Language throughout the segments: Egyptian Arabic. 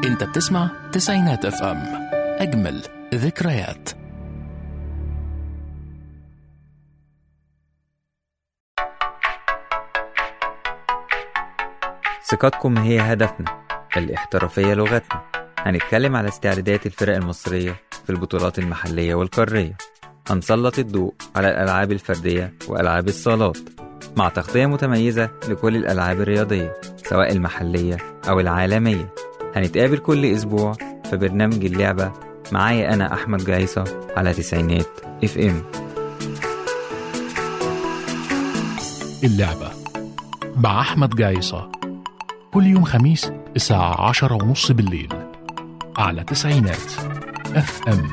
انت بتسمع تسعينات اف ام اجمل ذكريات ثقتكم هي هدفنا الاحترافية لغتنا هنتكلم على استعدادات الفرق المصرية في البطولات المحلية والقارية هنسلط الضوء على الألعاب الفردية وألعاب الصالات مع تغطية متميزة لكل الألعاب الرياضية سواء المحلية أو العالمية هنتقابل كل أسبوع في برنامج اللعبة معايا أنا أحمد جايصة على تسعينات اف ام اللعبة مع أحمد جايصة كل يوم خميس الساعة عشرة ونص بالليل على تسعينات اف ام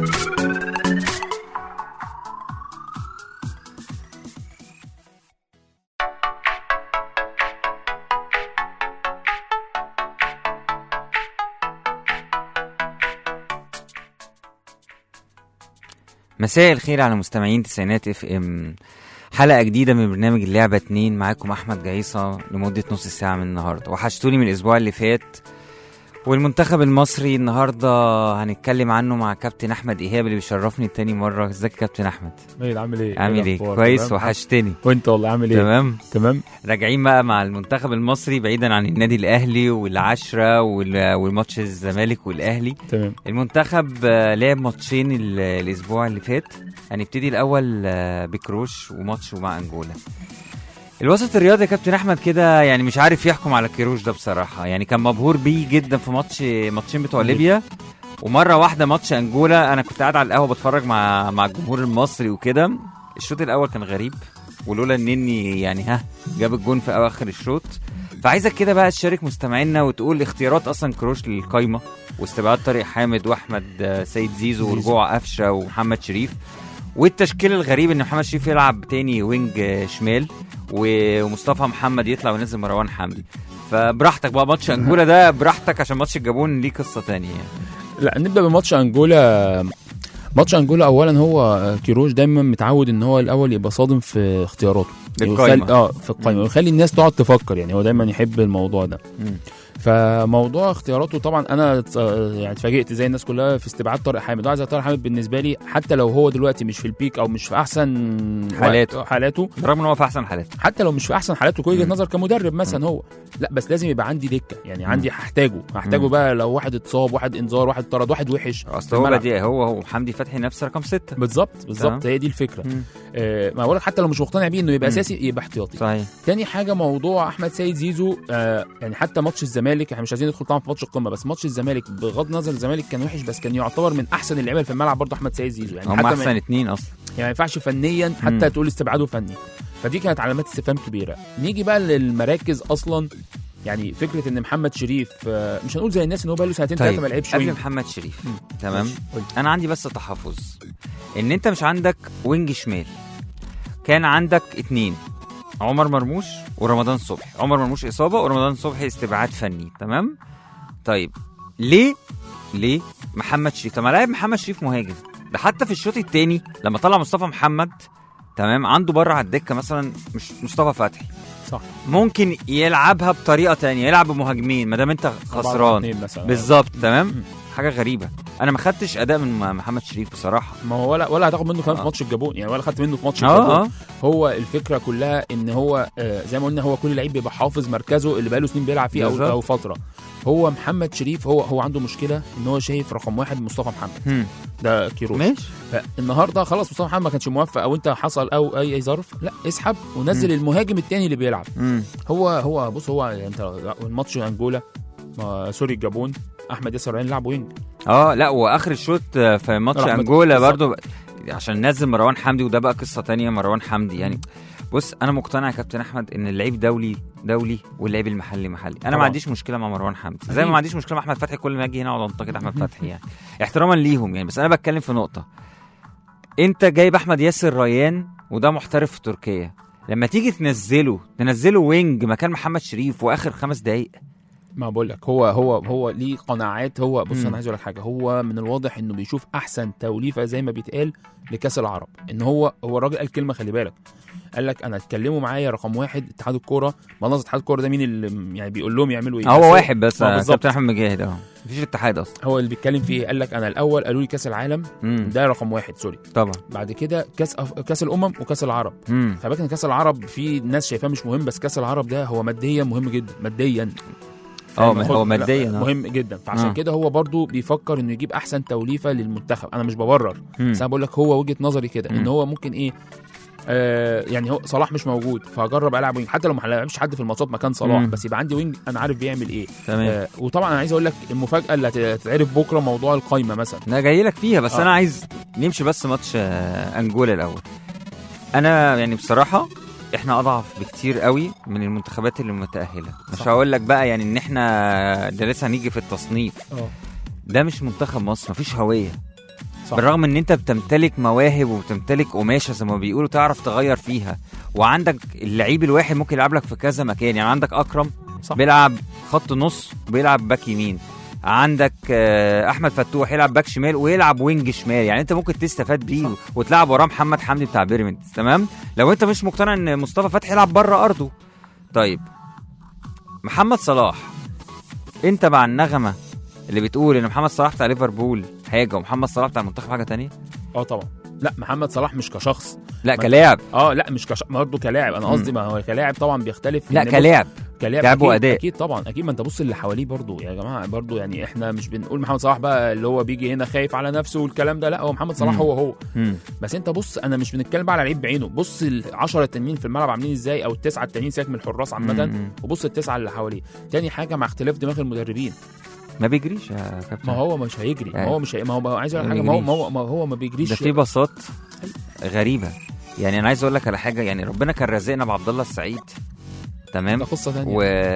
مساء الخير على مستمعين تسعينات اف ام حلقة جديدة من برنامج اللعبة اتنين معاكم أحمد جعيصة لمدة نص ساعة من النهاردة وحشتوني من الأسبوع اللي فات والمنتخب المصري النهاردة هنتكلم عنه مع كابتن أحمد إيهاب اللي بيشرفني تاني مرة ازيك يا كابتن أحمد ميل عامل ايه؟ عامل ايه الأخبار؟ كويس تمام؟ وحشتني وانت والله عامل ايه؟ تمام تمام راجعين بقى مع المنتخب المصري بعيدا عن النادي الأهلي والعشرة وال- والماتش الزمالك والأهلي تمام المنتخب آه، لعب ماتشين ال- الاسبوع اللي فات هنبتدي الاول آه، بكروش وماتش مع انجولا الوسط الرياضي يا كابتن احمد كده يعني مش عارف يحكم على كيروش ده بصراحه يعني كان مبهور بيه جدا في ماتش ماتشين بتوع ليبيا ومره واحده ماتش انجولا انا كنت قاعد على القهوه بتفرج مع مع الجمهور المصري وكده الشوط الاول كان غريب ولولا انني يعني ها جاب الجون في اواخر الشوط فعايزك كده بقى تشارك مستمعينا وتقول اختيارات اصلا كروش للقايمه واستبعاد طارق حامد واحمد آه، سيد زيزو ورجوع قفشه ومحمد شريف والتشكيل الغريب ان محمد شريف يلعب تاني وينج آه، شمال و- ومصطفى محمد يطلع وينزل مروان حمدي فبراحتك بقى ماتش انجولا ده براحتك عشان ماتش الجابون ليه قصه تانية يعني. لا نبدا بماتش انجولا ماتش انجولا اولا هو كيروش دايما متعود ان هو الاول يبقى صادم في اختياراته للقايمة. يخلي- اه في القائمه ويخلي الناس تقعد تفكر يعني هو دايما يحب الموضوع ده مم. فموضوع اختياراته طبعا انا ات- يعني اتفاجئت زي الناس كلها في استبعاد طارق حامد واحد زي طارق حامد بالنسبه لي حتى لو هو دلوقتي مش في البيك او مش في احسن وقت- حالاته. حالاته برغم ان هو في احسن حالاته حتى لو مش في احسن حالاته كوجهه مم. نظر كمدرب مثلا هو لا بس لازم يبقى عندي دكه يعني مم. عندي هحتاجه هحتاجه مم. بقى لو واحد اتصاب واحد انذار واحد طرد واحد وحش في اصل هو الملعب. بديع هو هو حمدي فتحي نفس رقم ستة بالظبط تمام. بالظبط هي دي الفكره مم. آه ما بقولك حتى لو مش مقتنع بيه انه يبقى مم. اساسي يبقى احتياطي صحيح تاني حاجه موضوع احمد سيد زيزو آه يعني حتى ماتش الزمالك احنا مش عايزين ندخل طبعا في ماتش القمه بس ماتش الزمالك بغض النظر الزمالك كان وحش بس كان يعتبر من احسن اللعيبه في الملعب برضه احمد سيد زيزو يعني هم حتى احسن ما اتنين اصلا يعني ما ينفعش فنيا حتى مم. تقول استبعاده فني فدي كانت علامات استفهام كبيره نيجي بقى للمراكز اصلا يعني فكره ان محمد شريف آه، مش هنقول زي الناس ان هو بقى له سنتين ثلاثه ما لعبش قبل وينج محمد شريف مم. تمام ماشي، قول. انا عندي بس تحفظ ان انت مش عندك وينج شمال كان عندك اتنين عمر مرموش ورمضان صبحي عمر مرموش اصابه ورمضان صبحي استبعاد فني تمام طيب ليه ليه محمد شريف طب ما لاعب محمد شريف مهاجم ده حتى في الشوط الثاني لما طلع مصطفى محمد تمام عنده بره على الدكه مثلا مش مصطفى فتحي صح ممكن يلعبها بطريقه تانية يلعب بمهاجمين ما دام انت خسران اتنين مثلا بالظبط تمام مم. حاجه غريبه انا ما خدتش اداء من م- محمد شريف بصراحه ما هو ولا ولا هتاخد منه كمان آه. في ماتش الجابون يعني ولا خدت منه في ماتش الجابون اه اه هو الفكره كلها ان هو آه زي ما قلنا هو كل لعيب بيبقى حافظ مركزه اللي بقاله سنين بيلعب فيه او بالظبط. او فتره هو محمد شريف هو هو عنده مشكله ان هو شايف رقم واحد مصطفى محمد هم. ده كيروش ماشي فالنهارده خلاص مصطفى محمد ما كانش موفق او انت حصل او اي اي ظرف لا اسحب ونزل مم. المهاجم التاني اللي بيلعب مم. هو هو بص هو يعني انت الماتش انجولا ما سوري الجابون احمد ياسر ريان لعب وينج اه لا واخر الشوط آه، في ماتش رحمة- انجولا بالظبط. برضو عشان نزل مروان حمدي وده بقى قصه تانية مروان حمدي يعني بص انا مقتنع يا كابتن احمد ان اللعيب دولي دولي واللعيب المحلي محلي انا طبعا. ما عنديش مشكله مع مروان حمدي زي ما أكيد. ما عنديش مشكله مع احمد فتحي كل ما اجي هنا اقعد انتقد احمد فتحي يعني احتراما ليهم يعني بس انا بتكلم في نقطه انت جايب احمد ياسر ريان وده محترف في تركيا لما تيجي تنزله تنزله وينج مكان محمد شريف واخر خمس دقايق ما بقول لك هو هو هو ليه قناعات هو بص مم. انا عايز اقول لك حاجه هو من الواضح انه بيشوف احسن توليفه زي ما بيتقال لكاس العرب ان هو هو الراجل قال كلمه خلي بالك قال لك انا اتكلموا معايا رقم واحد اتحاد الكوره منظمه اتحاد الكوره ده مين اللي يعني بيقول لهم يعملوا ايه بس هو واحد بس ما آه، بالظبط. كابتن احمد مجاهد اه مفيش اتحاد اصلا هو اللي بيتكلم فيه إيه؟ قال لك انا الاول قالوا لي كاس العالم امم ده رقم واحد سوري طبعا بعد كده كاس أف... كاس الامم وكاس العرب امم فباكن كاس العرب في ناس شايفاه مش مهم بس كاس العرب ده هو ماديا مهم جدا ماديا اه فاهم؟ هو خد- لا، ماديا آه. مهم جدا فعشان آه. كده هو برضو بيفكر انه يجيب احسن توليفه للمنتخب انا مش ببرر مم. بس انا بقول لك هو وجهه نظري كده ان مم. هو ممكن ايه آه يعني هو صلاح مش موجود فهجرب العب وينج حتى لو ما لعبش حد في الماتشات مكان صلاح مم. بس يبقى عندي وينج انا عارف بيعمل ايه تمام آه وطبعا انا عايز اقول لك المفاجاه اللي هت- هتتعرف بكره موضوع القايمه مثلا انا جاي لك فيها بس آه. انا عايز نمشي بس ماتش آه، انجولا الاول انا يعني بصراحه احنا اضعف بكتير قوي من المنتخبات اللي متاهله مش صح. هقول لك بقى يعني ان احنا ده لسه هنيجي في التصنيف اه ده مش منتخب مصر مفيش هويه صح. بالرغم ان انت بتمتلك مواهب وبتمتلك قماشه زي ما بيقولوا تعرف تغير فيها وعندك اللعيب الواحد ممكن يلعب لك في كذا مكان يعني عندك اكرم صح بيلعب خط نص وبيلعب باك يمين عندك آه، احمد فتوح يلعب باك شمال ويلعب وينج شمال يعني انت ممكن تستفاد بيه وتلعب وراه محمد حمدي بتاع بيراميدز تمام لو انت مش مقتنع ان مصطفى فتحي يلعب بره ارضه طيب محمد صلاح انت مع النغمه اللي بتقول ان محمد صلاح بتاع ليفربول حاجه ومحمد صلاح بتاع المنتخب حاجه تانية اه طبعا لا محمد صلاح مش كشخص لا ما- كلاعب اه لا مش كش... برضه كلاعب انا مم. قصدي ما هو كلاعب طبعا بيختلف لا إن بص- كلاعب كلاعب لعب أكيد وأداء. اكيد طبعا اكيد ما انت بص اللي حواليه برضه يا جماعه برضه يعني احنا مش بنقول محمد صلاح بقى اللي هو بيجي هنا خايف على نفسه والكلام ده لا هو محمد صلاح مم. هو هو مم. بس انت بص انا مش بنتكلم بقى على لعيب بعينه بص ال 10 التانيين في الملعب عاملين ازاي او التسعه التانيين ساك من الحراس عامه مم. وبص التسعه اللي حواليه تاني حاجه مع اختلاف دماغ المدربين ما بيجريش يا كابتن ما هو مش هيجري ما يعني هو مش هي... ما هو ما هو عايز اقول ما لك حاجه ما هو ما بيجريش. هو ما هو ما بيجريش ده في بساط غريبه يعني انا عايز اقول لك على حاجه يعني ربنا كان رازقنا بعبد الله السعيد تمام ده قصه ثانيه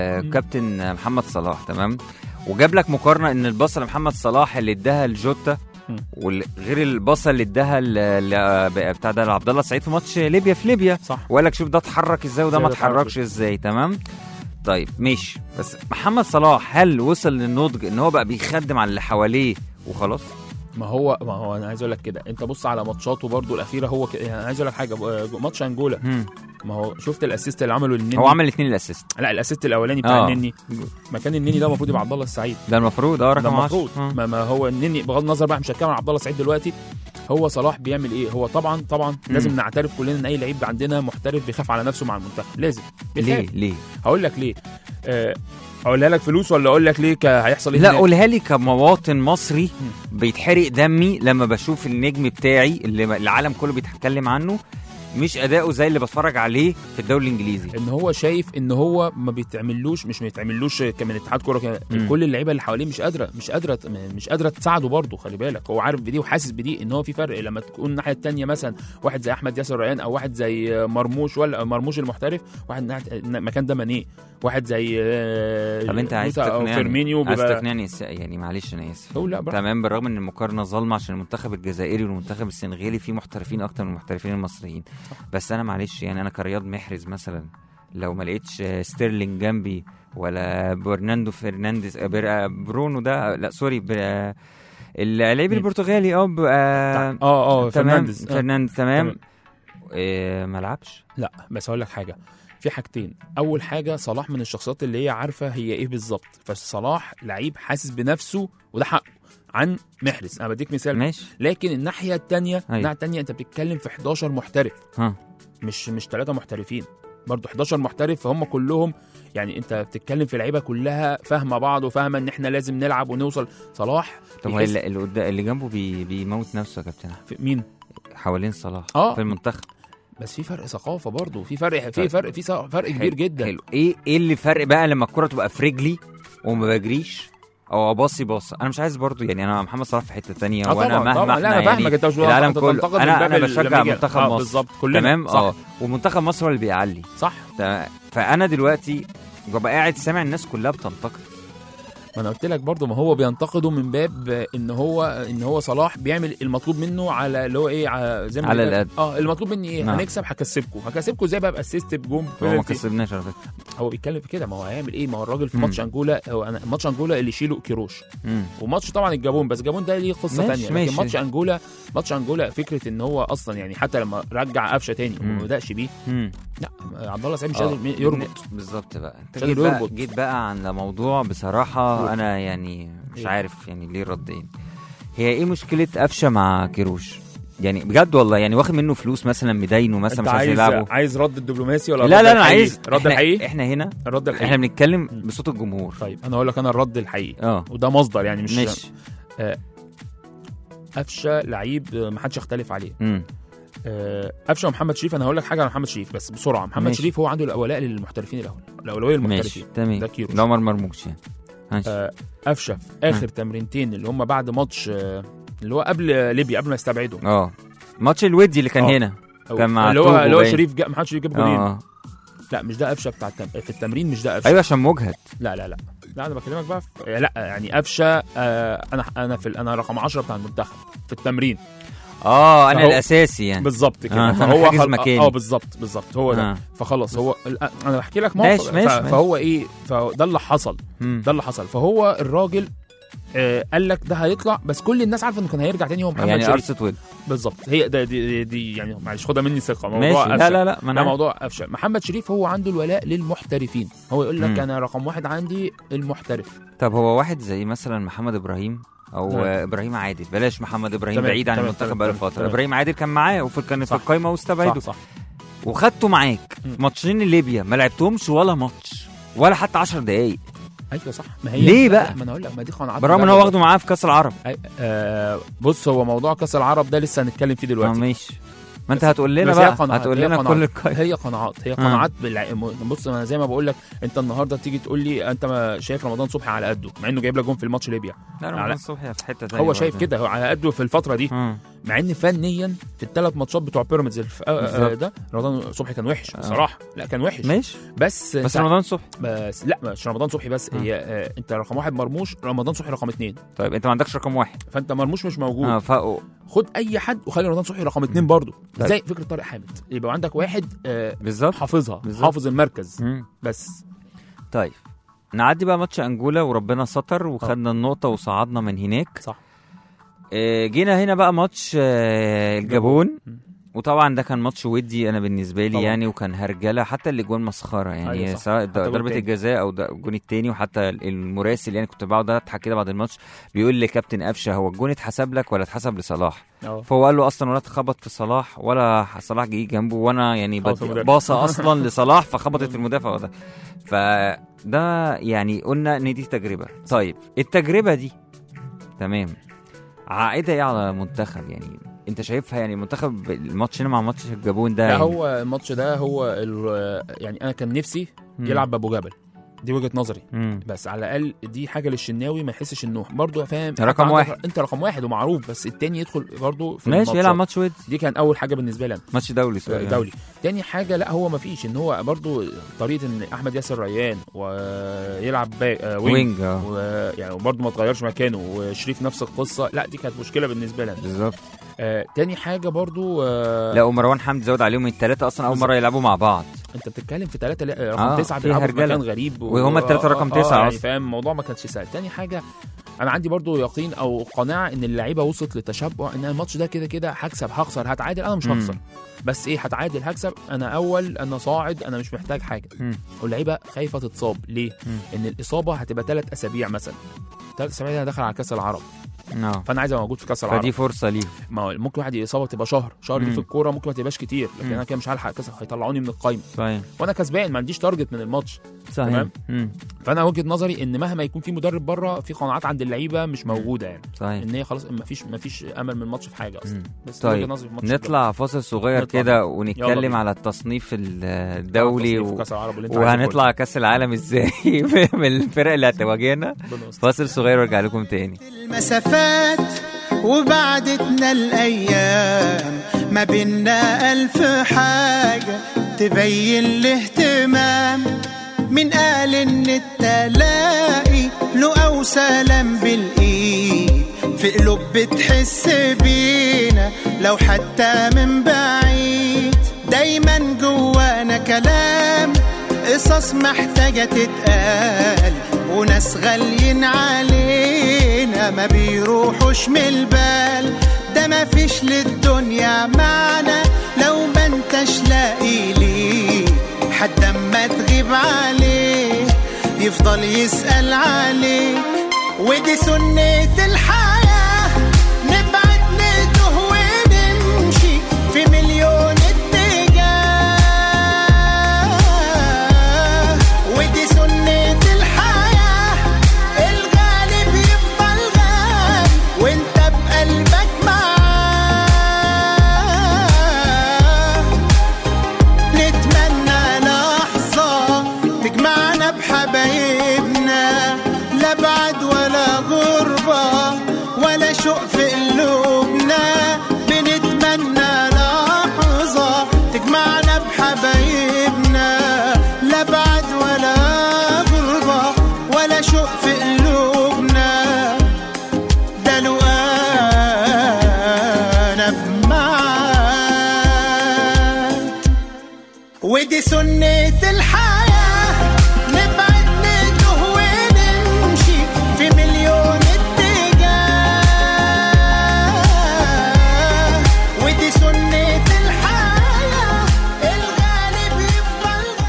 وكابتن محمد صلاح تمام وجاب لك مقارنه ان البصه لمحمد صلاح اللي اداها لجوتا مم. وغير البصه اللي اداها ل- ل- بتاع ده لعبد الله السعيد في ماتش ليبيا في ليبيا صح وقال لك شوف ده اتحرك ازاي وده ازاي ما ده اتحرك اتحركش ازاي تمام طيب ماشي بس محمد صلاح هل وصل للنضج ان هو بقى بيخدم على اللي حواليه وخلاص ما هو ما هو انا عايز اقول لك كده انت بص على ماتشاته برضو الاخيره هو ك... يعني انا عايز اقول لك حاجه آه، ماتش انجولا مم. ما هو شفت الاسيست اللي عمله للنني هو عمل الاثنين الاسيست لا الاسيست الاولاني بتاع آه. النني مكان النني ده المفروض يبقى عبد الله السعيد ده المفروض اه ده رقم 10 المفروض ما, ما هو النني بغض النظر بقى مش هتكلم عن عبد الله السعيد دلوقتي هو صلاح بيعمل ايه هو طبعا طبعا مم. لازم نعترف كلنا ان اي لعيب عندنا محترف بيخاف على نفسه مع المنتخب لازم ليه بيخاف. ليه هقول لك ليه آه، اقولها لك فلوس ولا اقول لك ليه ك- هيحصل ايه لا هناك؟ قولها لي كمواطن مصري بيتحرق دمي لما بشوف النجم بتاعي اللي العالم كله بيتكلم عنه مش اداؤه زي اللي بتفرج عليه في الدوري الانجليزي ان هو شايف ان هو ما بيتعملوش مش بيتعملوش كمان اتحاد كوره كمان مم. كل اللعيبه اللي حواليه مش قادره مش قادره مش قادره تساعده برضه خلي بالك هو عارف بدي وحاسس بدي ان هو في فرق لما تكون الناحيه الثانيه مثلا واحد زي احمد ياسر ريان او واحد زي مرموش ولا مرموش المحترف واحد ناحية- مكان ده مانيه واحد زي آه، طب انت عايز نوتا او تقنعني فيرمينيو عايز بيبقى تقنعني إس- يعني معلش انا اسف هو لا براحتك. تمام بالرغم ان المقارنه ظالمه عشان المنتخب الجزائري والمنتخب السنغالي فيه محترفين اكتر من المحترفين المصريين بس انا معلش يعني انا كرياض محرز مثلا لو ما لقيتش آه، ستيرلينج جنبي ولا برناندو فرنانديز آه، بر- آه، برونو ده آه، لا سوري بر- آه، اللعيب مين؟ البرتغالي اه ب- آه، اه اه تمام فرنانديز آه. فرنانديز تمام تمام. آه، ما لعبش لا بس هقول لك حاجه في حاجتين اول حاجه صلاح من الشخصيات اللي هي عارفه هي ايه بالظبط فصلاح لعيب حاسس بنفسه وده حقه عن محرز انا بديك مثال ماشي لكن الناحيه الثانيه أيوة. الناحيه الثانيه انت بتتكلم في 11 محترف ها مش مش ثلاثه محترفين برضه 11 محترف فهم كلهم يعني انت بتتكلم في لعيبه كلها فاهمه بعض وفاهمه ان احنا لازم نلعب ونوصل صلاح طب هو يحس- اللي, اللي, قدام- اللي جنبه بي بيموت نفسه يا كابتن أحمد. في مين حوالين صلاح آه. في المنتخب بس في فرق ثقافه برضه في فرق في طيب. فرق في فرق كبير جدا حلو ايه ايه اللي فرق بقى لما الكره تبقى في رجلي وما بجريش او اباصي باصه انا مش عايز برضو يعني انا محمد صلاح في حته تانية اه وانا طبعا مهما طبعا لا احنا انا فاهمك يعني انت مش العالم أنت كله تنتقد من انا باب انا ال- بشجع لما يجي- منتخب آه مصر بالظبط كلنا تمام صح اه ومنتخب مصر هو اللي بيعلي صح تمام فانا دلوقتي ببقى قاعد سامع الناس كلها بتنتقد ما انا قلت لك برضه ما هو بينتقده من باب ان هو ان هو صلاح بيعمل المطلوب منه على اللي هو ايه على زي ما على بيقول- القد. اه المطلوب مني ايه نعم. هنكسب هكسبكم هكسبكم ازاي بقى باسيست بجون هو ما بينالتي. كسبناش على فكره هو بيتكلم في كده ما هو هيعمل ايه ما هو الراجل في مم. ماتش انجولا هو انا ماتش انجولا اللي يشيله كيروش مم. وماتش طبعا الجابون بس الجابون ده ليه قصه ماشي، ثانيه لكن ماشي. ماتش انجولا ماتش انجولا فكره ان هو اصلا يعني حتى لما رجع قفشه تاني مم. وما بداش بيه مم. لا عبد الله سعيد مش آه. قادر يربط بالظبط بقى انت مش جيت قادر بقى, يربط. جيت بقى عن موضوع بصراحه قول. انا يعني مش إيه؟ عارف يعني ليه ردين هي ايه مشكله قفشه مع كيروش يعني بجد والله يعني واخد منه فلوس مثلا مداينه مثلا انت مش عايز عايز يلعبه عايز رد الدبلوماسي ولا لا الرد لا انا الحقيقي؟ عايز الرد احنا, الحقيقي احنا هنا الرد احنا الحقيقي بنتكلم بصوت الجمهور طيب انا هقول لك انا الرد الحقيقي اه وده مصدر يعني مش ماشي قفشه لعيب آه، ما حدش يختلف عليه امم آه، قفشه ومحمد شريف انا هقول لك حاجه عن محمد شريف بس بسرعه محمد ماشي. شريف هو عنده الاولاء للمحترفين الاول الاولويه ماشي للمحترفين تمام ده كيروش. ده عمر مرموش يعني ماشي آه، قفشه في اخر تمرينتين اللي هم بعد ماتش آه، اللي هو قبل ليبيا قبل ما يستبعدوا اه ماتش الودي اللي كان آه. هنا أو- كان مع اللي هو توجو اللي هو باين. شريف جا محمد شريف جاب جولين اه لا مش ده قفشه بتاع التم... في التمرين مش ده قفشه ايوه عشان مجهد لا لا لا لا انا بكلمك بقى في... لا يعني قفشه آه انا انا في ال- انا رقم 10 بتاع المنتخب في التمرين اه انا فهو- الاساسي يعني بالظبط كده آه، فهو حاجز خل... مكاني. اه بالظبط بالظبط هو ده آه. فخلاص هو ال- انا بحكي لك ماشي، موقف ماشي، ف... ماشي. فهو ايه فده اللي حصل مم. ده اللي حصل فهو الراجل آه قال لك ده هيطلع بس كل الناس عارفه انه كان هيرجع تاني هو محمد يعني شريف ارسنال ود بالظبط هي ده دي, دي, دي يعني معلش خدها مني ثقه موضوع ماشي قفشة. لا لا لا ما ده انا موضوع قفشه محمد شريف هو عنده الولاء للمحترفين هو يقول لك مم. انا رقم واحد عندي المحترف طب هو واحد زي مثلا محمد ابراهيم او تمام. آه، ابراهيم عادل بلاش محمد ابراهيم تمام، بعيد عن تمام، المنتخب تمام، بقاله تمام، فتره تمام. ابراهيم عادل كان معاه وفي كان في صح. القايمه واستبعده صح صح وخدته معاك مم. في ماتشين ليبيا ما لعبتهمش ولا ماتش ولا حتى 10 دقايق ايوه صح ما هي ليه بقى؟ ما انا اقول لك ما دي قناعات بالرغم ان هو واخده معاه في كاس العرب أي- آه بص هو موضوع كاس العرب ده لسه هنتكلم فيه اه دلوقتي ماشي ما انت هتقول لنا بس هي بقى قناعات، هتقول هي لنا قناعات. كل القايمه هي قناعات هي قناعات بالع... بص انا زي ما بقول لك انت النهارده تيجي تقول لي انت ما شايف رمضان صبحي على قده مع انه جايب لك جون في الماتش ليبيا لا على- رمضان صبحي في حته ثانيه هو شايف كده هو على قده في الفتره دي اه مع ان فنيا في الثلاث ماتشات بتوع بيراميدز الف... آه، آه، بالظبط. ده رمضان صبحي كان وحش آه. بصراحه لا كان وحش ماشي بس بس انت- رمضان صبحي بس لا مش رمضان صبحي بس آه. هي آه انت رقم واحد مرموش رمضان صبحي رقم اثنين طيب انت ما عندكش رقم واحد فانت مرموش مش موجود اه فوق خد اي حد وخلي رمضان صبحي رقم اثنين برضه طيب. زي فكره طارق حامد يبقى عندك واحد آه بالظبط حافظها بالظبط. حافظ المركز مم. بس طيب نعدي بقى ماتش انجولا وربنا ستر وخدنا النقطه وصعدنا من هناك صح آه، جينا هنا بقى ماتش آه، الجابون مم. وطبعا ده كان ماتش ودي انا بالنسبه لي طبعا. يعني وكان هرجله حتى الاجوان مسخره يعني أيوة صح. سواء حتى الجون ضربه التاني. الجزاء او ده- الجون التاني وحتى المراسل يعني كنت بقعد اضحك كده بعد الماتش بيقول لي كابتن قفشه هو الجون اتحسب لك ولا اتحسب لصلاح اه فهو قال له اصلا ولا اتخبط في صلاح ولا صلاح جه جنبه وانا يعني خبط في بدي المدافع. باصه اصلا لصلاح فخبطت في المدافع وده فده يعني قلنا ان دي تجربه طيب التجربه دي تمام عائدها ايه على المنتخب يعني انت شايفها يعني المنتخب الماتش هنا مع ماتش الجابون ده لا يعني هو الماتش ده هو ال- يعني انا كان نفسي مم. يلعب بابو جبل دي وجهه نظري مم. بس على الاقل دي حاجه للشناوي ما يحسش انه برضه فاهم رقم حتى عندك- واحد. انت رقم واحد ومعروف بس التاني يدخل برضه في ماشي الماتشات. يلعب ماتش ود دي كان اول حاجه بالنسبه لي انا ماتش دولي سوري دولي تاني حاجه لا هو ما فيش ان هو برضو طريقه ان احمد ياسر ريان ويلعب باك آه وينج وينج اه ويعني وبرضه ما تغيرش مكانه وشريف نفس القصه لا دي كانت مشكله بالنسبه لنا بالظبط آه تاني حاجه برضو آه لا ومروان حمدي زود عليهم الثلاثه اصلا اول مره يلعبوا مع بعض انت بتتكلم في ثلاثه رقم آه، تسعه في بيلعبوا في هرجلة. مكان غريب وهما التلاتة رقم تسعة يعني أصلا. فاهم الموضوع ما كانش سهل تاني حاجه انا عندي برضو يقين او قناعه ان اللعيبه وصلت لتشبع ان الماتش ده كده كده هكسب هخسر هتعادل انا مش مم. هخسر بس ايه هتعادل هكسب انا اول انا صاعد انا مش محتاج حاجه مم. واللعيبه خايفه تتصاب ليه؟ مم. ان الاصابه هتبقى ثلاث اسابيع مثلا ثلاث اسابيع انا داخل على كاس العرب اه فانا عايز ابقى موجود في كاس العرب فدي فرصه ليه ما هو ممكن واحد اصابه تبقى شهر شهر دي مم. في الكوره ممكن ما تبقاش كتير لكن مم. انا كده مش هلحق كاس هيطلعوني من القايمه صحيح وانا كسبان ما عنديش تارجت من الماتش صحيح تمام. مم. فانا وجهه نظري ان مهما يكون في مدرب بره في قناعات عند اللعيبه مش موجوده يعني صحيح ان هي خلاص ما فيش ما فيش امل من الماتش في حاجه اصلا مم. بس دي طيب، وجهة نظري في الماتش نطلع فاصل صغير نطلع. كده يلا ونتكلم بينا. على التصنيف ال- ده. الدولي تصنيف و... كاس العرب اللي انت عايزه وهنطلع كاس العالم ازاي من الفرق اللي هتواجهنا كله. ربنا يستر. فاصل صغير وارجع لكم تاني المسافات وبعدتنا الأيام ما بينا ألف حاجة تبين الاهتمام من قال إن التلاقي له أول وسلام بالايد في قلوب بتحس بينا لو حتى من بعيد دايما جوانا كلام قصص محتاجة تتقال وناس غاليين علينا ما بيروحوش من البال ده ما فيش للدنيا معنى لو ما انتش لاقي ليه حد اما تغيب عليه يفضل يسأل عليك ودي سنة الحياة نبعد نتوه ونمشي في مليون اتجاه ودي سنة الحياة الغالب يفضل غالي وانت بقلبك معاه نتمنى لحظة تجمعنا بحبايبنا لا بعد ولا غربة ولا شوق في قلوبنا بنتمنى لحظة تجمعنا بحبايبنا لا بعد ولا غربة ولا شوق في قلوبنا ده لو انا بمعاك ودي سنة الحياة نبعد نتوه ونمشي في مليون اتجاه ودي سنة الحياة الغالب يفضل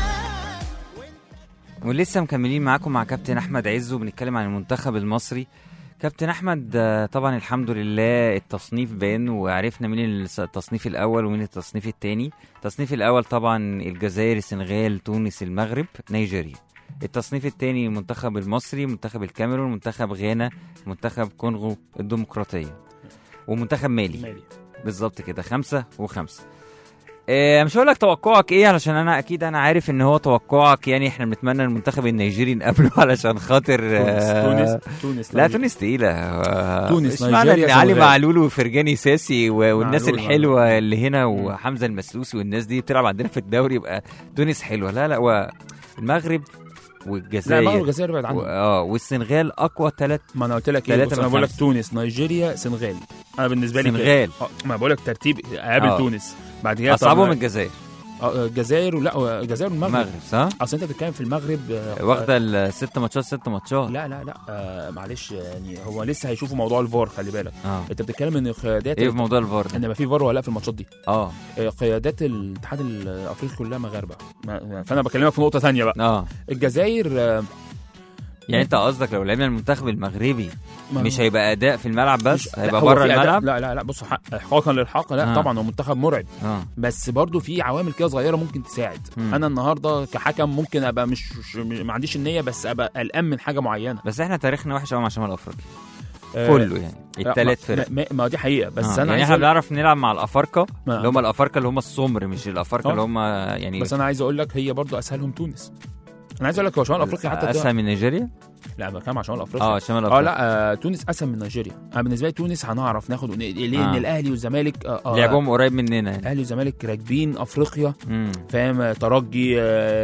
غالب ولسه مكملين معاكم مع كابتن احمد عز وبنتكلم عن المنتخب المصري كابتن احمد آه، طبعا الحمد لله التصنيف بان وعرفنا مين الس- التصنيف الاول ومين التصنيف الثاني التصنيف الاول طبعا الجزائر السنغال تونس المغرب نيجيريا التصنيف الثاني المنتخب المصري منتخب الكاميرون منتخب غانا منتخب كونغو الديمقراطيه ومنتخب مالي مالي بالظبط كده خمسة وخمسة إيه مش هقول لك توقعك ايه علشان انا اكيد انا عارف ان هو توقعك يعني احنا بنتمنى المنتخب النيجيري نقابله علشان خاطر تونس آه، تونس تونس لا تونس تقيلة آه، تونس، مش معنى ان نيجيريا، علي سنغال. معلول وفرجاني ساسي و- والناس معلول، الحلوة اللي هنا وحمزة المسلوسي والناس دي بتلعب عندنا في الدوري يبقى تونس حلوة لا لا هو المغرب لا والجزائر المغرب والجزائر بعد و- عنه اه والسنغال اقوى ثلاث ما انا قلت لك ايه تلاتة بص انا من بقول لك خمسة. تونس نيجيريا سنغال انا بالنسبه لي كده. سنغال آه، ما بقول لك ترتيب قابل آه. تونس بعد كده اصعبهم طب- الجزائر آه، الجزائر ولا الجزائر والمغرب المغرب صح؟ اصل انت بتتكلم في المغرب آه، واخده الست ماتشات ست ماتشات لا لا لا آه معلش يعني هو لسه هيشوفوا موضوع الفار خلي بالك اه انت بتتكلم ان قيادات ايه في موضوع الفار ده؟ ان ما في فار ولا لا في الماتشات دي اه آه، قيادات الاتحاد الافريقي كلها مغاربه ما- فانا بكلمك في نقطه ثانيه بقى اه الجزائر آه، يعني انت قصدك لو لعبنا المنتخب المغربي ما- مش هيبقى اداء في الملعب مش- بس لا، هيبقى هو بره في أداء- الملعب لا لا لا بص حق احقاقا للحق لا آه. طبعا هو منتخب مرعب اه بس برضو في عوامل كده صغيره ممكن تساعد مم. انا النهارده كحكم ممكن ابقى مش مش- ما عنديش النيه بس ابقى قلقان من حاجه معينه بس احنا تاريخنا وحش قوي مع شمال افريقيا آه، كله يعني لا، الثلاث ما- فرق ما, ما دي حقيقه بس آه. انا يعني عايز احنا أقول- بنعرف نلعب مع الافارقه ما- اللي هم الافارقه اللي هم السمر مش الافارقه آه. اللي هم يعني بس انا عايز اقول لك هي برضو اسهلهم تونس انا عايز اقول لك هو شمال افريقيا حتى ده- اسهل من نيجيريا لا بتكلم على شمال افريقيا اه شمال اه افريقيا لا آه تونس اسهل من نيجيريا انا بالنسبه لي تونس هنعرف ناخد ليه آه. ان الاهلي والزمالك آه آه لعبهم قريب مننا يعني الاهلي والزمالك راكبين افريقيا مم. فاهم آه، ترجي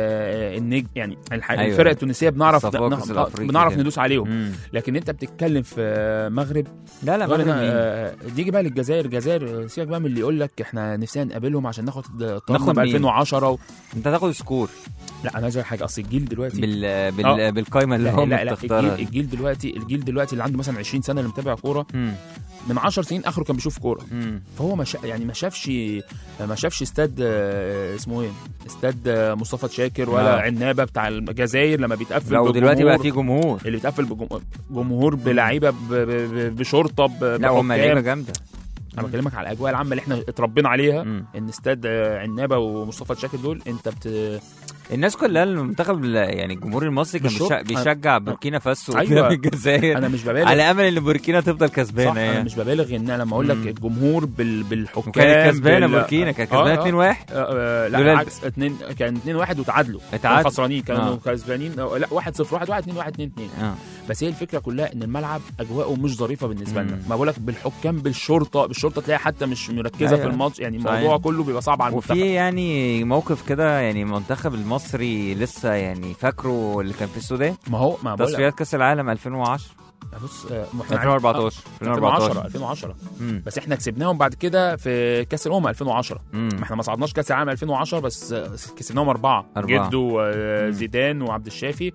آه النجم يعني الح... أيوة. الفرق التونسيه بنعرف الصفاقس آه، الأفريقي بنعرف كده. ندوس عليهم مم. لكن انت بتتكلم في آه، مغرب لا لا غير مغرب إن، مين؟ آه، تيجي بقى للجزائر الجزائر آه، سيبك بقى من اللي يقول لك احنا نفسنا نقابلهم عشان ناخد ناخد طرنا ب مين؟ 2010 و... انت هتاخد سكور لا انا عايز أقول لك حاجه اصل الجيل دلوقتي بال... بال... آه. بالقايمه اللي لا هم لا, لا بتختارها الجيل, دي. الجيل دلوقتي الجيل دلوقتي اللي عنده مثلا 20 سنه اللي متابع كوره مم. من 10 سنين اخره كان بيشوف كوره مم. فهو ما شا... يعني ما شافش ما شافش استاد آه، اسمه ايه استاد آه، مصطفى شاكر ولا آه. عنابه بتاع الجزائر لما بيتقفل لا ودلوقتي بقى بالجمهور. في جمهور اللي بيتقفل بجم- جمهور بلعيبه ب... ب... ب... بشرطه ب... لا هم بحكام. لعيبه جامده انا بكلمك على الاجواء العامه اللي احنا اتربينا عليها مم. ان استاد آه، عنابه ومصطفى شاكر دول انت بت... الناس كلها المنتخب يعني الجمهور المصري كان بالشوط. بيشجع, بيشجع بوركينا فاسو أيوة. قدام الجزائر انا مش ببالغ على امل ان بوركينا تفضل صح كسبانه انا يعني مش ببالغ ان انا لما اقول لك مم. الجمهور بال... بالحكام وكانت كسبانه بال- بوركينا كانت آه، كسبانه آه. 2-1 آه، آه، لا لولا بالعكس اتنين كان 2 1 وتعادلوا كانوا اتعادلوا. خسرانين كانوا آه. كسبانين آه، لا 1 0 1 1 2 1 2 2 اه بس هي الفكره كلها ان الملعب اجواءه مش ظريفه بالنسبه لنا مم. ما بقول لك بالحكام بالشرطه بالشرطه تلاقي حتى مش مركزه أيوة. في الماتش يعني صحيح. الموضوع كله بيبقى صعب على المنتخب وفي يعني موقف كده يعني المنتخب المصري لسه يعني فاكره اللي كان في السودان ما هو ما بقول لك تصفيات كاس العالم 2010 بص آه، ما احنا 2014 2010 2010 مم. بس احنا كسبناهم بعد كده في كاس الامم 2010 مم. ما احنا ما صعدناش كاس العالم 2010 بس آه، كسبناهم اربعه أربعة. جدو مم. وزيدان وعبد الشافي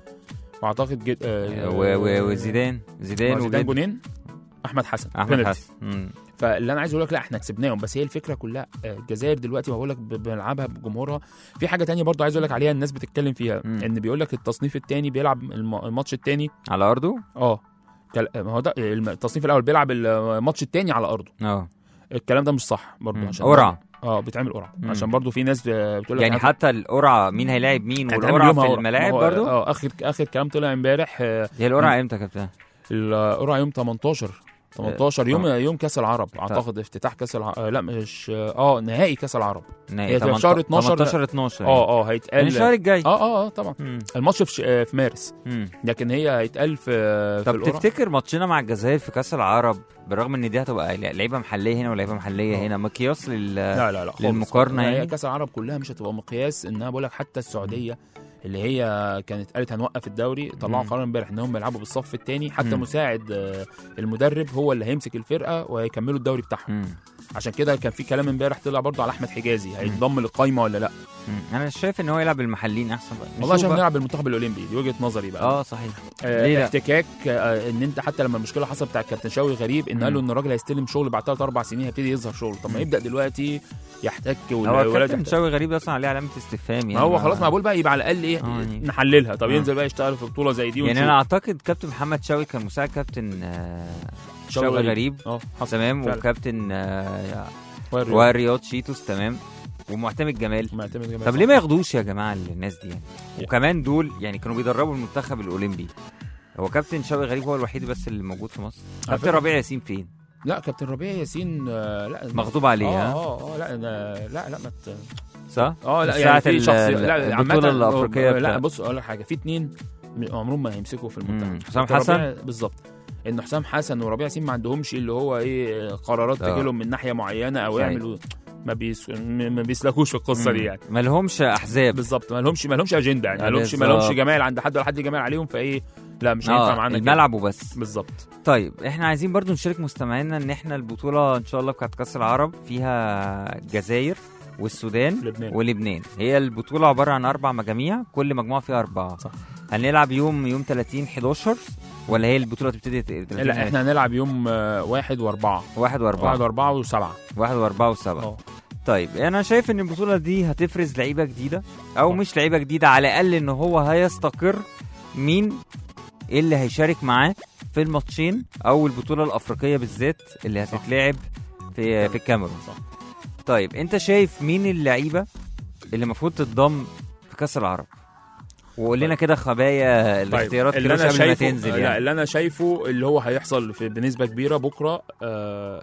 واعتقد جد آه، و- و- وزيدان زيدان زيدان وجد جونين احمد حسن احمد بينالتي. حسن مم. فاللي انا عايز اقول لك لا احنا كسبناهم بس هي الفكره كلها آه، الجزائر دلوقتي بقول لك ب- بنلعبها بجمهورها في حاجه تانية برضو عايز اقول لك عليها الناس بتتكلم فيها مم. ان بيقول لك التصنيف الثاني بيلعب الم- الماتش الثاني على ارضه اه كل- ما هو ده الم- التصنيف الاول بيلعب الماتش الثاني على ارضه اه الكلام ده مش صح برضو مم. عشان قرعه اه بيتعمل قرعه مم. عشان برضو في ناس آه، بتقول لك يعني هت- حتى القرعه مين هيلاعب مين هتعمل والقرعه يومها في قرعة. الملاعب ما هو- برضو اه اخر اخر كلام طلع امبارح آه، هي القرعه امتى يا كابتن القرعه يوم 18 18 يوم آه. يوم كاس العرب اعتقد افتتاح كاس العرب لا مش اه نهائي كاس العرب نهائي هي في شهر 12 18 12 اه اه هيتقال يعني الشهر الجاي اه اه اه طبعا مم. الماتش في ش... آه، في مارس مم. لكن هي هيتقال في في طب القرعة. تفتكر ماتشنا مع الجزائر في كاس العرب برغم ان دي هتبقى لعيبه محليه هنا ولعيبه محليه آه. هنا مقياس لل لا لا لا خالص. للمقارنة هي يعني؟ كاس العرب كلها مش هتبقى مقياس ان انا بقول لك حتى السعوديه اللي هي كانت قالت هنوقف الدوري طلعوا مم. قرار امبارح ان هم يلعبوا بالصف الثاني حتى مم. مساعد آه، المدرب هو اللي هيمسك الفرقه وهيكملوا الدوري بتاعهم مم. عشان كده كان في كلام امبارح طلع برضو على احمد حجازي هيتضم للقايمه ولا لا مم. انا شايف ان هو يلعب المحليين احسن بقى والله نشوف عشان بقى. نلعب بالمنتخب الاولمبي دي وجهه نظري بقى اه صحيح آه ليه لا؟ احتكاك آه ان انت حتى لما المشكله حصلت بتاع كابتن شوقي غريب ان مم. قالوا ان الراجل هيستلم شغل بعد ثلاث اربع سنين هيبتدي يظهر شغل طب ما مم. يبدا دلوقتي يحتك هو والولاد كابتن يحتك. شوقي غريب اصلا عليه علامه استفهام يعني ما هو خلاص ما بقول بقى يبقى على الاقل ايه آه، يعني. نحللها طب آه. ينزل بقى يشتغل في بطوله زي دي يعني ونشوف. انا اعتقد كابتن محمد شوقي كان مساعد كابتن آه، شوقي شوقي غريب. غريب اه حصل تمام فعلا. وكابتن آه، وارد. ورياض شيتوس تمام ومعتمد جمال معتمد جمال طب صح. ليه ما ياخدوش يا جماعه الناس دي يعني وكمان دول يعني كانوا بيدربوا المنتخب الاولمبي هو كابتن شوقي غريب هو الوحيد بس اللي موجود في مصر على كابتن فكرة- ربيع ياسين فين لا كابتن ربيع ياسين آه، لا مغضوب عليه اه ها اه اه لا أنا- لا لا ما ت- صح اه لا ساعة يعني في ال- شخص ال- لا البطولة عامة الأفريقية لا بتاع- بص اقول لك حاجه في اتنين م- عمرهم ما هيمسكوا في مم. المنتخب حسام كابتن حسن؟ ربيع بالظبط ان حسام حسن وربيع ياسين ما عندهمش اللي هو ايه قرارات آه. تجي لهم من ناحيه معينه او صحيح. يعملوا ما بيس م- ما بيسلكوش في القصه دي يعني ما لهمش احزاب بالظبط ما لهمش ما لهمش اجنده يعني ما آه، لهمش ما بالظبط. لهمش جمال عند حد ولا حد جمال عليهم فايه لا مش هينفع اه معانا كده. الملعب وبس بالظبط طيب احنا عايزين برضو نشارك مستمعينا ان احنا البطوله ان شاء الله بتاعت كاس العرب فيها الجزائر والسودان لبنان ولبنان هي البطوله عباره عن اربع مجاميع كل مجموعه فيها اربعه صح. هنلعب يوم يوم 30 11 ولا هي البطوله تبتدي 30 لا احنا هنلعب يوم آه، واحد واربعه واحد واحد واربعه واربعه وسبعه واحد واربعه وسبعه اه طيب انا شايف ان البطوله دي هتفرز لعيبه جديده او آه. مش لعيبه جديده على الاقل ان هو هيستقر مين اللي هيشارك معاه في الماتشين او البطوله الافريقيه بالذات اللي صح. هتتلعب في في الكاميرون صح. طيب انت شايف مين اللعيبه اللي المفروض تتضم في كاس العرب وقول لنا طيب. كده خبايا الاختيارات اللي كده انا قبل ما شايفه تنزل لا يعني اللي انا شايفه اللي هو هيحصل في بنسبه كبيره بكره آه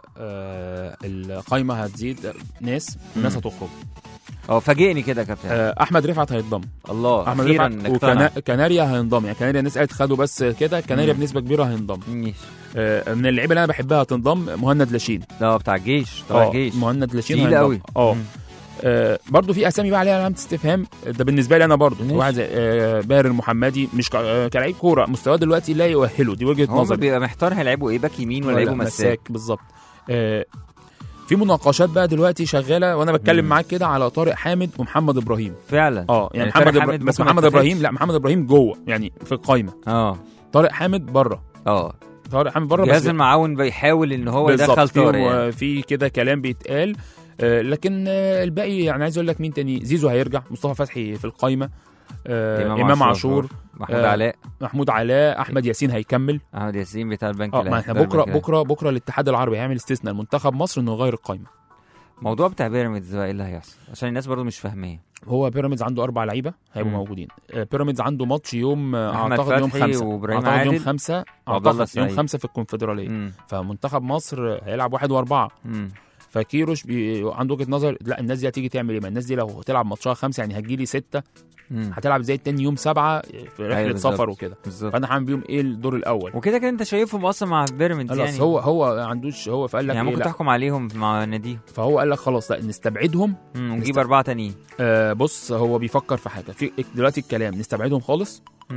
آه القايمه هتزيد ناس ناس مم. هتخرج اه فاجئني كده يا كابتن آه احمد رفعت هيتضم الله احمد اخيرا رفعت اقتنع وكناريا هينضم يعني كناريا الناس قالت خدوا بس كده كناريا مم. بنسبه كبيره هينضم ماشي. آه من اللعيبه اللي انا بحبها هتنضم مهند لاشين ده بتاع الجيش بتاع اه الجيش مهند لاشين تقيل هينضم. قوي اه مم. آه، برضو في اسامي بقى عليها علامه استفهام ده بالنسبه لي انا برضو ماشي. واحد زي آه، باهر المحمدي مش ك- آه، كلاعب كوره مستواه دلوقتي لا يؤهله دي وجهه هو نظري بيبقى محتار هيلعبوا ايه باك يمين ولا ولا يلعبوا مساك بالظبط آه، في مناقشات بقى دلوقتي شغاله وانا بتكلم مم. معاك كده على طارق حامد ومحمد ابراهيم فعلا اه يعني يعني محمد طارق إبرا... حامد بس ممكن ما محمد يتاخدش؟ ابراهيم لا محمد ابراهيم جوه يعني في القايمه اه طارق حامد بره اه طارق حامد بره بس جهاز المعاون بيحاول ان هو بالظبط يدخل في, طارق يعني. في كده كلام بيتقال آه، لكن آه، الباقي يعني عايز اقول لك مين تاني زيزو هيرجع مصطفى فتحي في القايمه آه، امام عاشور محمود آه، علاء محمود علاء احمد ياسين هيكمل احمد ياسين بتاع البنك اه الأهلي- ما احنا بتاع بكره البنك الأهلي. بكره بكره الاتحاد العربي هيعمل استثناء لمنتخب مصر انه يغير القايمه موضوع بتاع بيراميدز بقى ايه اللي هيحصل عشان الناس برضو مش فاهماه هو بيراميدز عنده اربع لعيبه هيبقوا مم. موجودين آه، بيراميدز عنده ماتش يوم آه، أحمد اعتقد يوم فتحي خمسة وإبراهيم اعتقد يوم عادل خمسة وعبد الله اعتقد يوم السعيد. خمسة في الكونفدراليه مم. فمنتخب مصر هيلعب واحد واربعه مم. فكيروش بي... عنده وجهه نظر لا الناس دي هتيجي تعمل ايه؟ ما الناس دي لو هتلعب ماتشها خمسه يعني هتجي لي سته مم. هتلعب زي التاني يوم سبعه في رحله بالظبط. سفر وكده بالظبط فانا هعمل بيهم ايه الدور الاول؟ وكده كده انت شايفهم اصلا مع بيراميدز خلاص يعني هو هو عندوش هو فقال لك يعني إيه ممكن لا. تحكم عليهم مع ناديهم فهو قال لك خلاص لا نستبعدهم مم، ونجيب نست- اربعه تانيين آه بص هو بيفكر في حاجه في دلوقتي الكلام نستبعدهم خالص مم.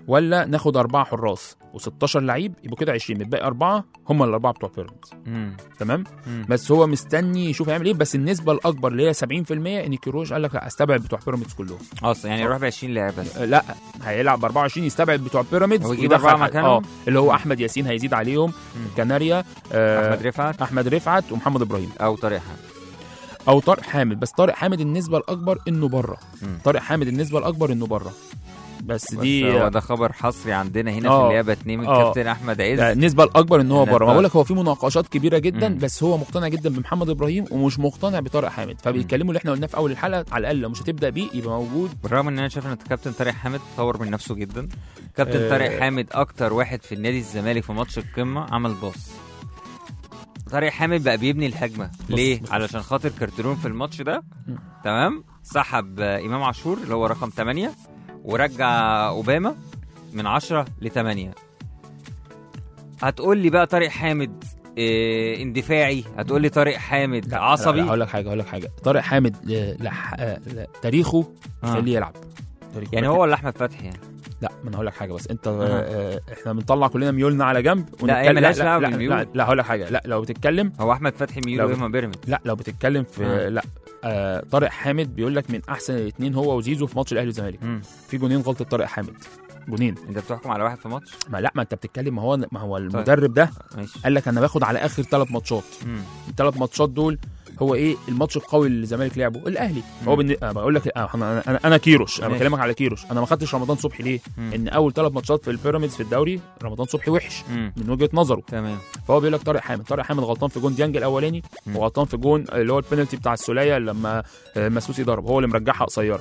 ولا ناخد اربعه حراس و16 لعيب يبقوا كده 20 متبقي اربعه هم الاربعه بتوع بيراميدز مم. تمام مم. بس هو مستني يشوف هيعمل ايه بس النسبه الاكبر اللي هي 70% ان كيروش قال لك لا استبعد بتوع بيراميدز كلهم اصلا يعني يروح ب 20 لاعب بس آه، لا هيلعب ب 24 يستبعد بتوع بيراميدز ويجيب ويدخل أربعة حد- مكانهم؟ اه اللي هو احمد ياسين هيزيد عليهم كناريا آه احمد رفعت احمد رفعت ومحمد ابراهيم او طارق حامد او طارق حامد بس طارق حامد النسبه الاكبر انه بره مم. طارق حامد النسبه الاكبر انه بره بس بس دي هو ده خبر حصري عندنا هنا آه. في اللعبه اتنين من آه. كابتن احمد عز لا، النسبه الاكبر ان هو إن بره ما ده- بقول لك هو في مناقشات كبيره جدا مم. بس هو مقتنع جدا بمحمد ابراهيم ومش مقتنع بطارق حامد فبيتكلموا اللي احنا قلناه في اول الحلقه على الاقل لو مش هتبدا بيه يبقى موجود بالرغم ان انا شايف ان كابتن طارق حامد طور من نفسه جدا كابتن آه. طارق حامد اكتر واحد في النادي الزمالك في ماتش القمه عمل باص طارق حامد بقى بيبني الهجمه ليه بص. علشان خاطر كارترون في الماتش ده مم. تمام سحب آه، امام عاشور اللي هو رقم 8 ورجع اوباما من 10 ل 8 هتقول لي بقى طارق حامد إيه اندفاعي هتقول لي طارق حامد لا عصبي لا هقول لك حاجه هقول لك حاجه طارق حامد ل- لح... آه، ل- تاريخه آه. يخليه يلعب تاريخه يعني هو ولا احمد فتحي يعني لا ما انا هقول لك حاجه بس انت أها. آه، احنا بنطلع كلنا ميولنا على جنب لا، هي ونتكلم- ملهاش لا دعوة لا, بالميول. لا, لا هقول لك حاجه لا لو بتتكلم هو احمد فتحي ميولو لو- اما بيراميدز لا لو بتتكلم في آه. لا آه طارق حامد بيقول لك من احسن الاثنين هو وزيزو في ماتش الاهلي والزمالك مم. في جونين غلطه طارق حامد جونين انت بتحكم على واحد في ماتش ما لا ما انت بتتكلم ما هو ما هو المدرب ده ماشي قال لك انا باخد على اخر ثلاث ماتشات مم. الثلاث ماتشات دول هو ايه الماتش القوي اللي الزمالك لعبه الاهلي هو بالن... أنا بقول لك آه، انا انا, أنا كيروش انا ماشي. بكلمك على كيروش انا ما خدتش رمضان صبحي ليه مم. ان اول ثلاث ماتشات في البيراميدز في الدوري رمضان صبحي وحش مم. من وجهه نظره تمام فهو بيقول لك طارق حامد طارق حامد غلطان في جون ديانج الاولاني مم. وغلطان في جون اللي هو البينالتي بتاع السوليه لما آه، مسوسي ضرب هو اللي مرجعها قصيره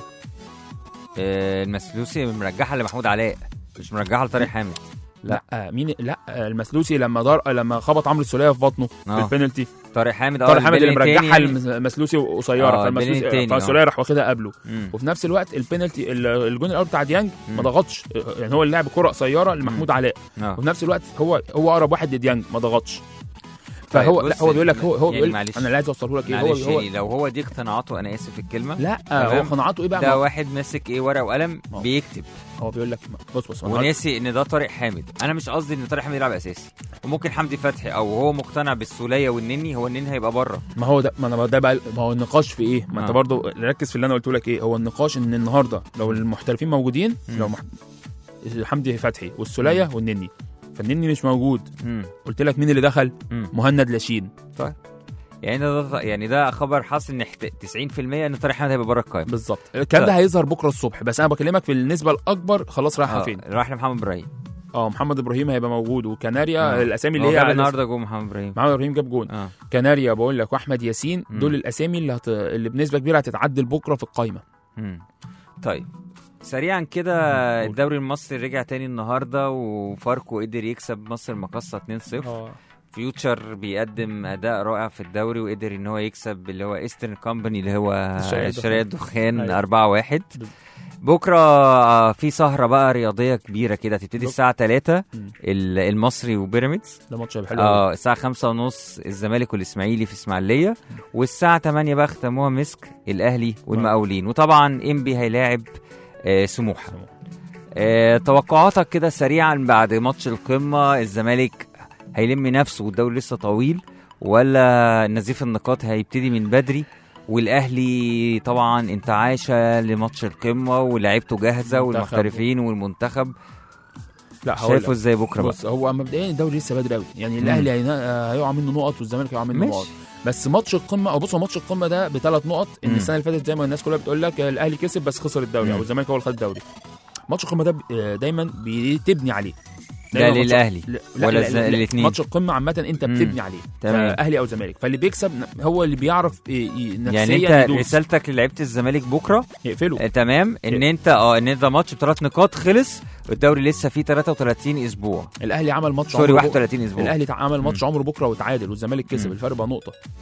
آه، المسلوسي مرجعها لمحمود علاء مش مرجعها لطارق حامد لا. لا آه، مين لا آه، المسلوسي لما دار لما خبط عمرو السوليه في بطنه في اه البينالتي طارق حامد اه طارق حامد اللي البيلين التاني مرجعها يعني. المسلوسي قصيره آه، البيلين فالمسلوسي التاني، فالسوليه راح واخدها قبله مم. وفي نفس الوقت البينالتي ال- الجون الاول بتاع ديانج مم. ما ضغطش يعني هو اللي لعب كره قصيره لمحمود علاء اه وفي نفس الوقت هو هو اقرب واحد لديانج ما ضغطش فهو طيب، لا بص، هو بيقول لك هو هو يعني بيقول معلش. انا اللي عايز اوصله لك ايه هو معلش هو يعني لو هو دي اقتناعاته انا اسف في الكلمه لا تمام. هو قناعاته ايه بقى ده ما- واحد ماسك ايه ورقه وقلم ما هو- بيكتب هو بيقول لك بص بص أنا وناسي ان ده طارق حامد انا مش قصدي ان طارق حامد يلعب اساسي وممكن حمدي فتحي او هو مقتنع بالسوليه والنني هو النني هيبقى بره ما هو ده ما انا ده بقى ما هو النقاش في ايه؟ ما انت آه. برضو ركز في اللي انا قلت لك ايه؟ هو النقاش ان النهارده لو المحترفين موجودين مم. لو مح... حمدي فتحي والسوليه والنني فالنني مش موجود مم. قلت لك مين اللي دخل؟ مم. مهند لاشين يعني ده يعني ده خبر حاصل ان احت- 90% ان طارق حامد هيبقى بره القائمه بالظبط الكلام طيب. ده هيظهر بكره الصبح بس انا بكلمك في النسبه الاكبر خلاص رايحه آه، فين؟ راح لمحمد ابراهيم اه محمد ابراهيم هيبقى موجود وكناريا آه. الاسامي هو اللي جاب هي النهارده جول محمد ابراهيم محمد ابراهيم جاب جون اه كناريا بقول لك واحمد ياسين مم. دول الاسامي اللي هت... اللي بنسبه كبيره هتتعدل بكره في القايمه مم. طيب سريعا كده قول. الدوري المصري رجع تاني النهارده وفاركو قدر يكسب مصر المقاصه 2-0 اه فيوتشر بيقدم اداء رائع في الدوري وقدر ان هو يكسب اللي هو ايسترن كومباني اللي هو الشرقية شرقية الدخان أيوة. 4 1 بال- بكره آه، في سهره بقى رياضيه كبيره كده هتبتدي بك- الساعه 3 مم. المصري وبيراميدز ده ماتش هيبقى حلو أوي. اه الساعه 5 ونص الزمالك والاسماعيلي في اسماعيليه والساعه 8 بقى ختموها مسك الاهلي والمقاولين وطبعا انبي هيلاعب آه سموحه آه توقعاتك كده سريعا بعد ماتش القمه الزمالك هيلم نفسه والدوري لسه طويل ولا نزيف النقاط هيبتدي من بدري والاهلي طبعا انتعاشه لماتش القمه ولاعيبته جاهزه منتخب. والمحترفين والمنتخب لا هقول شايفه لك. ازاي بكره بقى بص هو مبدئيا الدوري لسه بدري قوي يعني الاهلي هينا- هيقع منه نقط والزمالك هيقع منه نقط ماشي بس ماتش القمه او بص هو ماتش القمه ده بثلاث نقط ان مم. السنه اللي فاتت زي ما الناس كلها بتقول لك الاهلي كسب بس خسر الدوري مم. او الزمالك هو اللي خد الدوري ماتش القمه ده ب- دايما بتبني عليه ده دايماً ماتش- للاهلي لا ولا لا الز- لا لا الاتنين؟ ماتش القمه عامه انت مم. بتبني عليه تمام. اهلي او زمالك فاللي بيكسب ن- هو اللي بيعرف ي- ي- نفسيا يعني انت يدوس رسالتك للعيبه الزمالك بكره يقفله آه تمام ان انت اه ان انت ماتش بثلاث نقاط خلص والدوري لسه فيه 33 اسبوع الاهلي عمل ماتش سوري عمره بك- 31 اسبوع الاهلي تع- عمل ماتش مم. عمره بكره وتعادل والزمالك كسب مم. الفرق بقى نقطه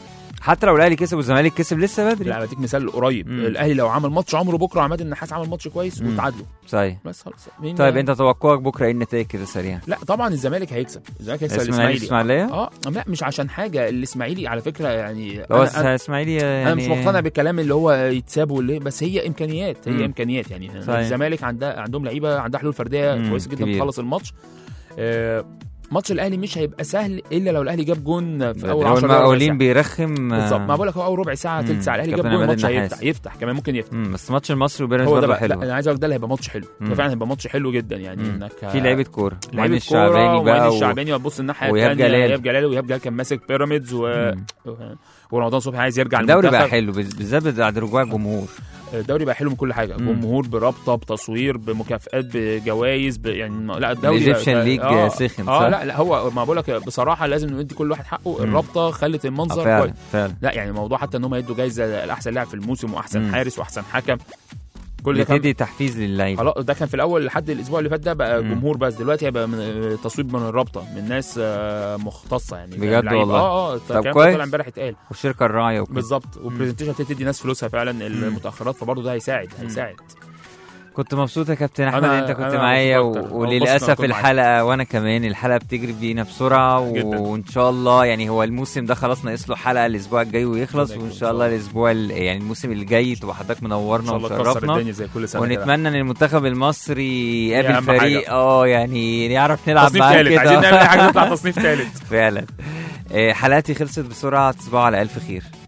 حتى لو الاهلي كسب والزمالك كسب لسه بدري لا بديك مثال قريب مم. الاهلي لو عمل ماتش عمره بكره وعماد النحاس عمل ماتش كويس مم. وتعادلوا صحيح بس خلاص مين طيب انت توقعك بكره ايه النتائج كده سريعا لا طبعا الزمالك هيكسب الزمالك هيكسب الاسماعيلي الاسماعيلي الاسماعيليه اه لا مش عشان حاجه الاسماعيلي على فكره يعني هو أنا- أنا- الاسماعيلي يعني انا مش مقتنع بالكلام اللي هو يتساب واللي بس هي امكانيات هي مم. امكانيات يعني صحيح. الزمالك عندها عندهم لعيبه عندها حلول فرديه مم. كويسه جدا كبير. تخلص الماتش آه، ماتش الاهلي مش هيبقى سهل الا لو الاهلي جاب جون في اول هو 10 دقايق ربع المقاولين ساعة. بيرخم بالظبط ما بقول لك هو اول ربع ساعه مم. ثلث ساعه الاهلي جاب كابتن جون عماد الماتش النحاس. هيفتح يفتح كمان ممكن يفتح مم، بس ماتش المصري وبيراميدز هو ده برضه بقى حلو لا انا عايز اقول ده اللي هيبقى ماتش حلو مم. ده فعلا هيبقى ماتش حلو جدا يعني مم. انك في لعيبه كوره لعيبه معين كوره الشعباني ومعين بقى و... الشعباني وتبص الناحيه وإيهاب الثانيه جلال. ايهاب جلال وايهاب جلال كان ماسك بيراميدز و... مم. ورمضان صبحي عايز يرجع الدوري بقى المنتخب. حلو بز- بالذات بعد رجوع الجمهور الدوري بقى حلو من كل حاجه مم. جمهور برابطه بتصوير بمكافئات بجوائز ب... يعني ما- لا الدوري الإيجيبشن بقى- ليج آه سخن، اه صح؟ لا لا هو ما بقول لك بصراحه لازم ندي كل واحد حقه مم. الرابطه خلت آه، المنظر فعلا كويس فعلا لا يعني الموضوع حتى ان هم يدوا جايزه لاحسن لاعب في الموسم واحسن مم. حارس واحسن حكم كل ده كان بتدي تحفيز للعيبه خلاص ده كان في الاول لحد الاسبوع اللي فات ده بقى مم. جمهور بس دلوقتي هيبقى من تصويب من الرابطه من ناس آه، مختصه يعني بجد لعيبة. والله؟ اه اه طب الكلام ده كويس. طلع امبارح اتقال والشركه الراعيه وكده بالظبط والبرزنتيشن تدي ناس فلوسها فعلا المتاخرات فبرضه ده هيساعد هيساعد كنت مبسوط يا كابتن احمد أنا- انت كنت أنا معايا مبسوط أكتر. و... أنا وللاسف مبسوط إن أكون الحلقه وانا كمان الحلقه بتجري بينا بسرعه و... جداً. وان شاء الله يعني هو الموسم ده خلاص ناقص له حلقه الاسبوع الجاي ويخلص ربنا وان يكرمك. شاء الله الاسبوع ال... يعني الموسم اللي جاي تبقى حضرتك ان منورنا شاء الله تكسر وشرفنا الدنيا زي كل سنه كده. ونتمنى ان المنتخب المصري يقابل أهم فريق حاجة. اه يعني يعرف نلعب تصنيف معاه ثالث عايزين كده نعمل حاجه نطلع تصنيف ثالث فعلا آه، حلقتي خلصت بسرعه تصبحوا على الف خير